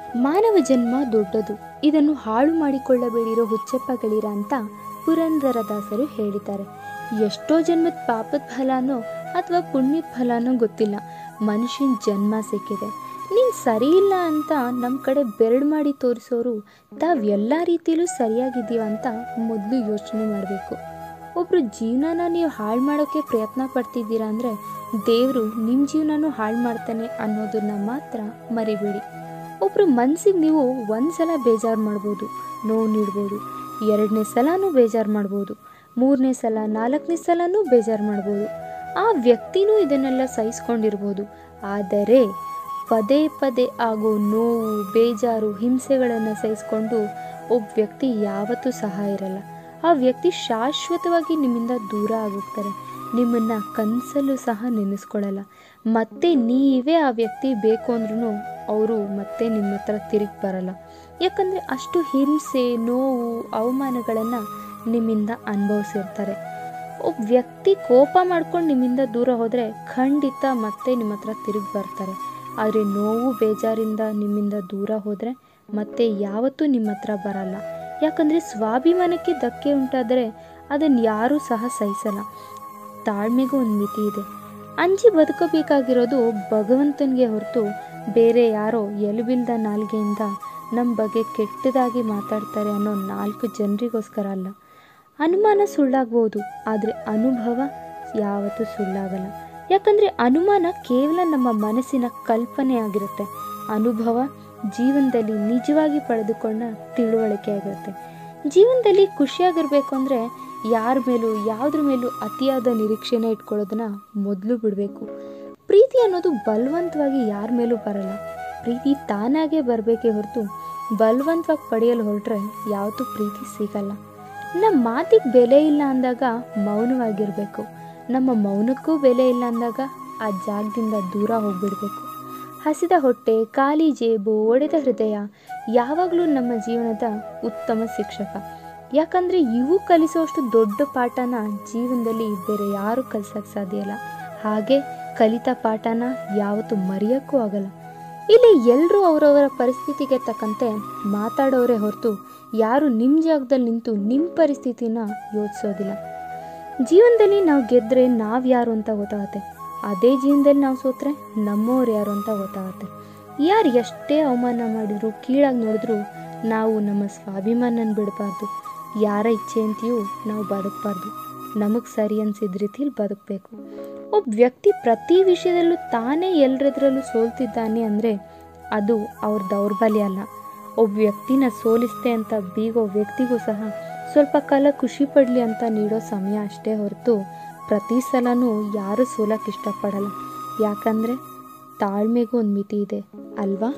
ಮಾನವ ಜನ್ಮ ದೊಡ್ಡದು ಇದನ್ನು ಹಾಳು ಮಾಡಿಕೊಳ್ಳಬೇಡಿರೋ ಹುಚ್ಚಪ್ಪಗಳಿರ ಅಂತ ಪುರಂದರದಾಸರು ಹೇಳಿದ್ದಾರೆ ಎಷ್ಟೋ ಜನ್ಮದ ಪಾಪದ ಫಲನೋ ಅಥವಾ ಪುಣ್ಯದ ಫಲನೋ ಗೊತ್ತಿಲ್ಲ ಮನುಷ್ಯನ ಜನ್ಮ ಸಿಕ್ಕಿದೆ ನೀನು ಸರಿ ಇಲ್ಲ ಅಂತ ನಮ್ಮ ಕಡೆ ಬೆರಳು ಮಾಡಿ ತೋರಿಸೋರು ತಾವು ಎಲ್ಲ ರೀತಿಯಲ್ಲೂ ಸರಿಯಾಗಿದ್ದೀವ ಅಂತ ಮೊದಲು ಯೋಚನೆ ಮಾಡಬೇಕು ಒಬ್ಬರು ಜೀವನನ ನೀವು ಹಾಳು ಮಾಡೋಕ್ಕೆ ಪ್ರಯತ್ನ ಪಡ್ತಿದ್ದೀರಾ ಅಂದರೆ ದೇವರು ನಿಮ್ಮ ಜೀವನನೂ ಹಾಳು ಮಾಡ್ತಾನೆ ಅನ್ನೋದನ್ನ ಮಾತ್ರ ಮರಿಬೇಡಿ ಒಬ್ಬರು ಮನಸ್ಸಿಗೆ ನೀವು ಒಂದು ಸಲ ಬೇಜಾರು ಮಾಡ್ಬೋದು ನೋವು ನೀಡ್ಬೋದು ಎರಡನೇ ಸಲನೂ ಬೇಜಾರು ಮಾಡ್ಬೋದು ಮೂರನೇ ಸಲ ನಾಲ್ಕನೇ ಸಲನೂ ಬೇಜಾರು ಮಾಡ್ಬೋದು ಆ ವ್ಯಕ್ತಿನೂ ಇದನ್ನೆಲ್ಲ ಸಹಿಸ್ಕೊಂಡಿರ್ಬೋದು ಆದರೆ ಪದೇ ಪದೇ ಆಗೋ ನೋವು ಬೇಜಾರು ಹಿಂಸೆಗಳನ್ನು ಸಹಿಸ್ಕೊಂಡು ಒಬ್ಬ ವ್ಯಕ್ತಿ ಯಾವತ್ತೂ ಸಹ ಇರಲ್ಲ ಆ ವ್ಯಕ್ತಿ ಶಾಶ್ವತವಾಗಿ ನಿಮ್ಮಿಂದ ದೂರ ಆಗೋಗ್ತಾರೆ ನಿಮ್ಮನ್ನು ಕನಸಲ್ಲೂ ಸಹ ನೆನೆಸ್ಕೊಳ್ಳಲ್ಲ ಮತ್ತೆ ನೀವೇ ಆ ವ್ಯಕ್ತಿ ಬೇಕು ಅಂದ್ರೂ ಅವರು ಮತ್ತೆ ನಿಮ್ಮ ಹತ್ರ ತಿರುಗಿ ಬರಲ್ಲ ಯಾಕಂದರೆ ಅಷ್ಟು ಹಿಂಸೆ ನೋವು ಅವಮಾನಗಳನ್ನು ನಿಮ್ಮಿಂದ ಅನುಭವಿಸಿರ್ತಾರೆ ಒಬ್ಬ ವ್ಯಕ್ತಿ ಕೋಪ ಮಾಡ್ಕೊಂಡು ನಿಮ್ಮಿಂದ ದೂರ ಹೋದರೆ ಖಂಡಿತ ಮತ್ತೆ ನಿಮ್ಮ ಹತ್ರ ತಿರುಗಿ ಬರ್ತಾರೆ ಆದರೆ ನೋವು ಬೇಜಾರಿಂದ ನಿಮ್ಮಿಂದ ದೂರ ಹೋದರೆ ಮತ್ತೆ ಯಾವತ್ತೂ ನಿಮ್ಮ ಹತ್ರ ಬರಲ್ಲ ಯಾಕಂದರೆ ಸ್ವಾಭಿಮಾನಕ್ಕೆ ಧಕ್ಕೆ ಉಂಟಾದರೆ ಅದನ್ನು ಯಾರೂ ಸಹ ಸಹಿಸಲ್ಲ ತಾಳ್ಮೆಗೂ ಒಂದು ಮಿತಿ ಇದೆ ಅಂಜಿ ಬದುಕಬೇಕಾಗಿರೋದು ಭಗವಂತನಿಗೆ ಹೊರತು ಬೇರೆ ಯಾರೋ ಎಲುಬಿಲ್ದ ನಾಲ್ಗೆಯಿಂದ ನಮ್ಮ ಬಗ್ಗೆ ಕೆಟ್ಟದಾಗಿ ಮಾತಾಡ್ತಾರೆ ಅನ್ನೋ ನಾಲ್ಕು ಜನರಿಗೋಸ್ಕರ ಅಲ್ಲ ಅನುಮಾನ ಸುಳ್ಳಾಗ್ಬೋದು ಆದರೆ ಅನುಭವ ಯಾವತ್ತೂ ಸುಳ್ಳಾಗಲ್ಲ ಯಾಕಂದರೆ ಅನುಮಾನ ಕೇವಲ ನಮ್ಮ ಮನಸ್ಸಿನ ಕಲ್ಪನೆ ಆಗಿರುತ್ತೆ ಅನುಭವ ಜೀವನದಲ್ಲಿ ನಿಜವಾಗಿ ಪಡೆದುಕೊಂಡ ತಿಳುವಳಿಕೆ ಆಗಿರುತ್ತೆ ಜೀವನದಲ್ಲಿ ಖುಷಿಯಾಗಿರ್ಬೇಕು ಅಂದರೆ ಯಾರ ಮೇಲೂ ಯಾವುದ್ರ ಮೇಲೂ ಅತಿಯಾದ ನಿರೀಕ್ಷೆನ ಇಟ್ಕೊಳ್ಳೋದನ್ನ ಮೊದಲು ಬಿಡಬೇಕು ಪ್ರೀತಿ ಅನ್ನೋದು ಬಲವಂತವಾಗಿ ಯಾರ ಮೇಲೂ ಬರಲ್ಲ ಪ್ರೀತಿ ತಾನಾಗೇ ಬರಬೇಕೇ ಹೊರತು ಬಲವಂತವಾಗಿ ಪಡೆಯಲು ಹೊರಟ್ರೆ ಯಾವತ್ತೂ ಪ್ರೀತಿ ಸಿಗಲ್ಲ ನಮ್ಮ ಮಾತಿಗೆ ಬೆಲೆ ಇಲ್ಲ ಅಂದಾಗ ಮೌನವಾಗಿರಬೇಕು ನಮ್ಮ ಮೌನಕ್ಕೂ ಬೆಲೆ ಇಲ್ಲ ಅಂದಾಗ ಆ ಜಾಗದಿಂದ ದೂರ ಹೋಗ್ಬಿಡ್ಬೇಕು ಹಸಿದ ಹೊಟ್ಟೆ ಖಾಲಿ ಜೇಬು ಒಡೆದ ಹೃದಯ ಯಾವಾಗಲೂ ನಮ್ಮ ಜೀವನದ ಉತ್ತಮ ಶಿಕ್ಷಕ ಯಾಕಂದರೆ ಇವು ಕಲಿಸೋಷ್ಟು ದೊಡ್ಡ ಪಾಠನ ಜೀವನದಲ್ಲಿ ಬೇರೆ ಯಾರೂ ಕಲಿಸೋಕ್ಕೆ ಸಾಧ್ಯ ಇಲ್ಲ ಹಾಗೆ ಕಲಿತ ಪಾಠನ ಯಾವತ್ತೂ ಮರೆಯೋಕ್ಕೂ ಆಗಲ್ಲ ಇಲ್ಲಿ ಎಲ್ಲರೂ ಅವರವರ ಪರಿಸ್ಥಿತಿಗೆ ತಕ್ಕಂತೆ ಮಾತಾಡೋರೇ ಹೊರತು ಯಾರು ನಿಮ್ಮ ಜಾಗದಲ್ಲಿ ನಿಂತು ನಿಮ್ಮ ಪರಿಸ್ಥಿತಿನ ಯೋಚಿಸೋದಿಲ್ಲ ಜೀವನದಲ್ಲಿ ನಾವು ಗೆದ್ದರೆ ನಾವು ಯಾರು ಅಂತ ಗೊತ್ತಾಗುತ್ತೆ ಅದೇ ಜೀವನದಲ್ಲಿ ನಾವು ಸೋತ್ರೆ ನಮ್ಮವ್ರು ಯಾರು ಅಂತ ಗೊತ್ತಾಗುತ್ತೆ ಯಾರು ಎಷ್ಟೇ ಅವಮಾನ ಮಾಡಿದ್ರು ಕೀಳಾಗಿ ನೋಡಿದ್ರು ನಾವು ನಮ್ಮ ಸ್ವಾಭಿಮಾನನ ಬಿಡಬಾರ್ದು ಯಾರ ಇಚ್ಛೆ ಅಂತೆಯೂ ನಾವು ಬದುಕಬಾರ್ದು ನಮಗೆ ಸರಿ ಅನ್ಸಿದ ರೀತಿಯಲ್ಲಿ ಬದುಕಬೇಕು ಒಬ್ಬ ವ್ಯಕ್ತಿ ಪ್ರತಿ ವಿಷಯದಲ್ಲೂ ತಾನೇ ಎಲ್ಲರದ್ರಲ್ಲೂ ಸೋಲ್ತಿದ್ದಾನೆ ಅಂದರೆ ಅದು ಅವ್ರ ದೌರ್ಬಲ್ಯ ಅಲ್ಲ ಒಬ್ಬ ವ್ಯಕ್ತಿನ ಸೋಲಿಸ್ತೆ ಅಂತ ಬೀಗೋ ವ್ಯಕ್ತಿಗೂ ಸಹ ಸ್ವಲ್ಪ ಕಾಲ ಖುಷಿ ಪಡಲಿ ಅಂತ ನೀಡೋ ಸಮಯ ಅಷ್ಟೇ ಹೊರತು ಪ್ರತಿ ಸಲನೂ ಯಾರೂ ಸೋಲಕ್ಕೆ ಇಷ್ಟಪಡಲ್ಲ ಯಾಕಂದರೆ ತಾಳ್ಮೆಗೂ ಒಂದು ಮಿತಿ ಇದೆ ಅಲ್ವಾ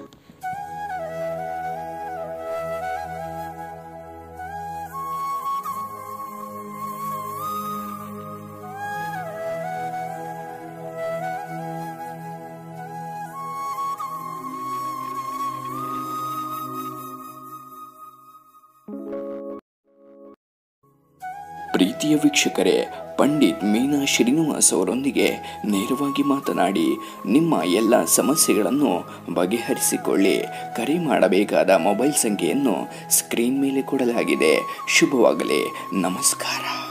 ಪ್ರೀತಿಯ ವೀಕ್ಷಕರೇ ಪಂಡಿತ್ ಮೀನಾ ಶ್ರೀನಿವಾಸ್ ಅವರೊಂದಿಗೆ ನೇರವಾಗಿ ಮಾತನಾಡಿ ನಿಮ್ಮ ಎಲ್ಲ ಸಮಸ್ಯೆಗಳನ್ನು ಬಗೆಹರಿಸಿಕೊಳ್ಳಿ ಕರೆ ಮಾಡಬೇಕಾದ ಮೊಬೈಲ್ ಸಂಖ್ಯೆಯನ್ನು ಸ್ಕ್ರೀನ್ ಮೇಲೆ ಕೊಡಲಾಗಿದೆ ಶುಭವಾಗಲಿ ನಮಸ್ಕಾರ